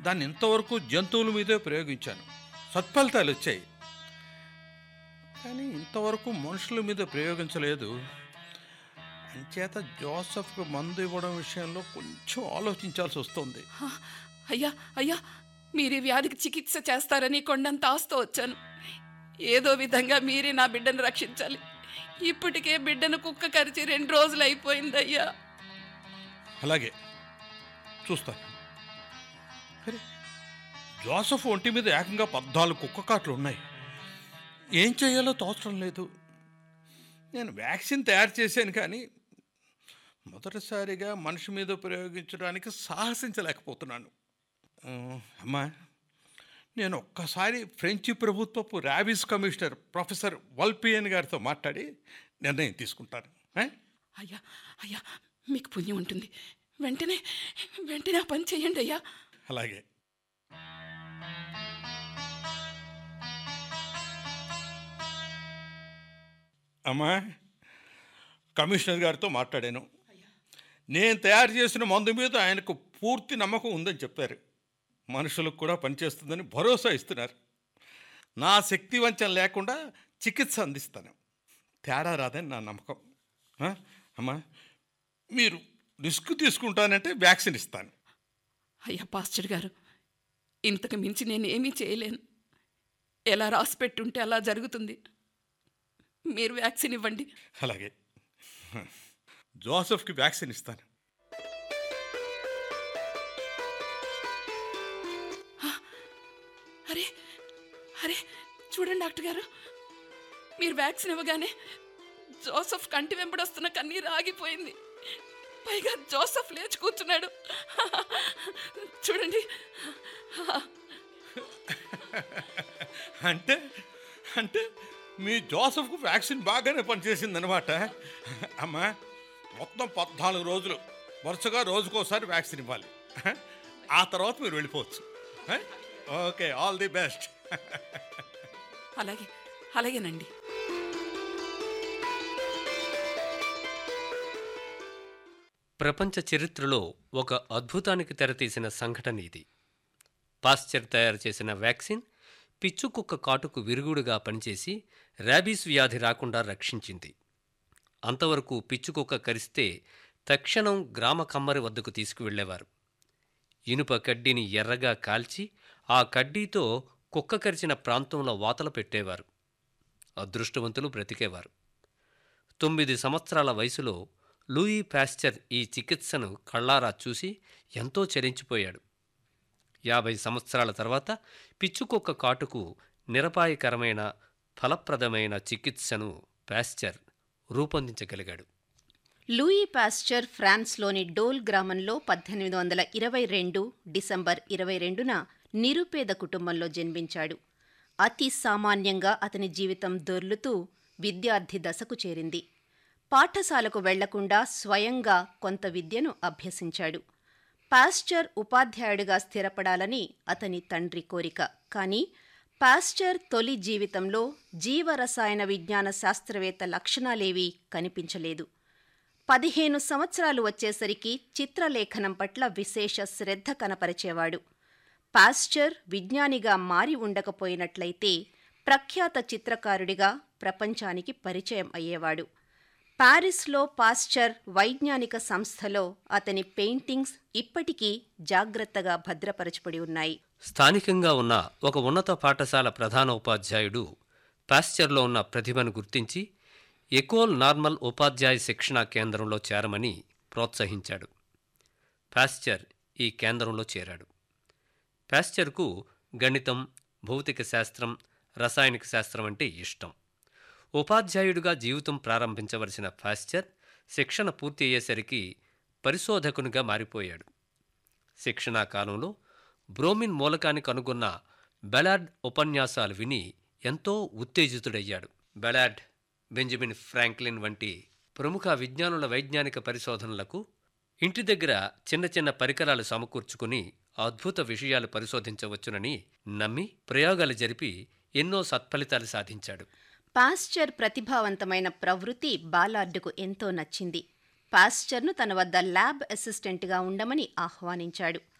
దాన్ని ఇంతవరకు జంతువుల మీదే ప్రయోగించాను సత్ఫలితాలు వచ్చాయి కానీ ఇంతవరకు మనుషుల మీద ప్రయోగించలేదు అంచేత జోసఫ్కి మందు ఇవ్వడం విషయంలో కొంచెం ఆలోచించాల్సి వస్తుంది హ, అయ్యా అయ్యా మీరు ఈ వ్యాధికి చికిత్స చేస్తారని కొండంత ఆస్తో వచ్చాను ఏదో విధంగా మీరే నా బిడ్డను రక్షించాలి ఇప్పటికే బిడ్డను కుక్క కరిచి రెండు రోజులు అయిపోయింది అయ్యా అలాగే చూస్తాను అరే జోసఫ్ ఒంటి మీద ఏకంగా పద్నాలుగు కుక్క కాట్లు ఉన్నాయి ఏం చేయాలో తోచడం లేదు నేను వ్యాక్సిన్ తయారు చేశాను కానీ మొదటిసారిగా మనిషి మీద ప్రయోగించడానికి సాహసించలేకపోతున్నాను ఆ, అమ్మా నేను ఒక్కసారి ఫ్రెంచి ప్రభుత్వపు ర్యాబీస్ కమిషనర్ ప్రొఫెసర్ వల్పియన్ గారితో మాట్లాడి నిర్ణయం తీసుకుంటాను ఆ? అయ్యా అయ్యా మీకు పుణ్యం ఉంటుంది వెంటనే వెంటనే ఆ పని చేయండి అయ్యా అలాగే అమ్మా కమిషనర్ గారితో మాట్లాడాను నేను తయారు చేసిన మందు మీద ఆయనకు పూర్తి నమ్మకం ఉందని చెప్పారు మనుషులకు కూడా పనిచేస్తుందని భరోసా ఇస్తున్నారు నా శక్తి వంచన లేకుండా చికిత్స అందిస్తాను తేడా రాదని నా నమ్మకం ఆ? అమ్మా మీరు రిస్క్ తీసుకుంటానంటే వ్యాక్సిన్ ఇస్తాను అయ్యా పాస్టర్ గారు ఇంతకు మించి నేను ఏమీ చేయలేను ఎలా రాసి పెట్టుంటే అలా జరుగుతుంది మీరు వ్యాక్సిన్ ఇవ్వండి అలాగే జోసఫ్కి వ్యాక్సిన్ ఇస్తాను అరే అరే చూడండి డాక్టర్ గారు మీరు వ్యాక్సిన్ ఇవ్వగానే జోసఫ్ కంటి వెంబడొస్తున్న కన్నీరు ఆగిపోయింది పైగా జోసఫ్ లేచి కూర్చున్నాడు చూడండి అంటే అంటే మీ జోసఫ్కు వ్యాక్సిన్ బాగానే పనిచేసిందనమాట అమ్మా మొత్తం పద్నాలుగు రోజులు వరుసగా రోజుకోసారి వ్యాక్సిన్ ఇవ్వాలి ఆ తర్వాత మీరు వెళ్ళిపోవచ్చు ఓకే ఆల్ ది బెస్ట్ అలాగే అలాగేనండి ప్రపంచ చరిత్రలో ఒక అద్భుతానికి తెరతీసిన సంఘటన ఇది పాశ్చర్ తయారు చేసిన వ్యాక్సిన్ పిచ్చుకుక్క కాటుకు విరుగుడుగా పనిచేసి ర్యాబీస్ వ్యాధి రాకుండా రక్షించింది అంతవరకు పిచ్చుకుక్క కరిస్తే తక్షణం గ్రామ కమ్మరి వద్దకు తీసుకువెళ్లేవారు ఇనుప కడ్డీని ఎర్రగా కాల్చి ఆ కడ్డీతో కుక్క కరిచిన ప్రాంతంలో వాతలు పెట్టేవారు అదృష్టవంతులు బ్రతికేవారు తొమ్మిది సంవత్సరాల వయసులో లూయి పాస్చర్ ఈ చికిత్సను కళ్ళారా చూసి ఎంతో చలించిపోయాడు యాభై సంవత్సరాల తర్వాత పిచ్చుకొక్క కాటుకు నిరపాయకరమైన ఫలప్రదమైన చికిత్సను పాస్చర్ రూపొందించగలిగాడు లూయి పాస్చర్ ఫ్రాన్స్లోని డోల్ గ్రామంలో పద్దెనిమిది వందల ఇరవై రెండు డిసెంబర్ ఇరవై రెండున నిరుపేద కుటుంబంలో జన్మించాడు అతి సామాన్యంగా అతని జీవితం దొర్లుతూ విద్యార్థి దశకు చేరింది పాఠశాలకు వెళ్లకుండా స్వయంగా కొంత విద్యను అభ్యసించాడు పాస్చర్ ఉపాధ్యాయుడిగా స్థిరపడాలని అతని తండ్రి కోరిక కానీ పాస్చర్ తొలి జీవితంలో జీవరసాయన విజ్ఞాన శాస్త్రవేత్త లక్షణాలేవీ కనిపించలేదు పదిహేను సంవత్సరాలు వచ్చేసరికి చిత్రలేఖనం పట్ల విశేష శ్రద్ధ కనపరిచేవాడు పాస్చర్ విజ్ఞానిగా మారి ఉండకపోయినట్లయితే ప్రఖ్యాత చిత్రకారుడిగా ప్రపంచానికి పరిచయం అయ్యేవాడు పారిస్లో పాస్చర్ వైజ్ఞానిక సంస్థలో అతని పెయింటింగ్స్ ఇప్పటికీ జాగ్రత్తగా భద్రపరచబడి ఉన్నాయి స్థానికంగా ఉన్న ఒక ఉన్నత పాఠశాల ప్రధాన ఉపాధ్యాయుడు పాస్చర్లో ఉన్న ప్రతిభను గుర్తించి ఎకోల్ నార్మల్ ఉపాధ్యాయ శిక్షణా కేంద్రంలో చేరమని ప్రోత్సహించాడు పాస్చర్ ఈ కేంద్రంలో చేరాడు పాస్చర్కు గణితం భౌతిక శాస్త్రం రసాయనిక శాస్త్రం అంటే ఇష్టం ఉపాధ్యాయుడిగా జీవితం ప్రారంభించవలసిన పాస్చర్ శిక్షణ పూర్తి అయ్యేసరికి పరిశోధకునిగా మారిపోయాడు శిక్షణా కాలంలో బ్రోమిన్ మూలకాన్ని కనుగొన్న బెలాడ్ ఉపన్యాసాలు విని ఎంతో ఉత్తేజితుడయ్యాడు బెలాడ్ బెంజమిన్ ఫ్రాంక్లిన్ వంటి ప్రముఖ విజ్ఞానుల వైజ్ఞానిక పరిశోధనలకు ఇంటి దగ్గర చిన్న చిన్న పరికరాలు సమకూర్చుకుని అద్భుత విషయాలు పరిశోధించవచ్చునని నమ్మి ప్రయోగాలు జరిపి ఎన్నో సత్ఫలితాలు సాధించాడు పాస్చర్ ప్రతిభావంతమైన ప్రవృత్తి బాలార్డుకు ఎంతో నచ్చింది పాస్చర్ను తన వద్ద ల్యాబ్ అసిస్టెంట్గా ఉండమని ఆహ్వానించాడు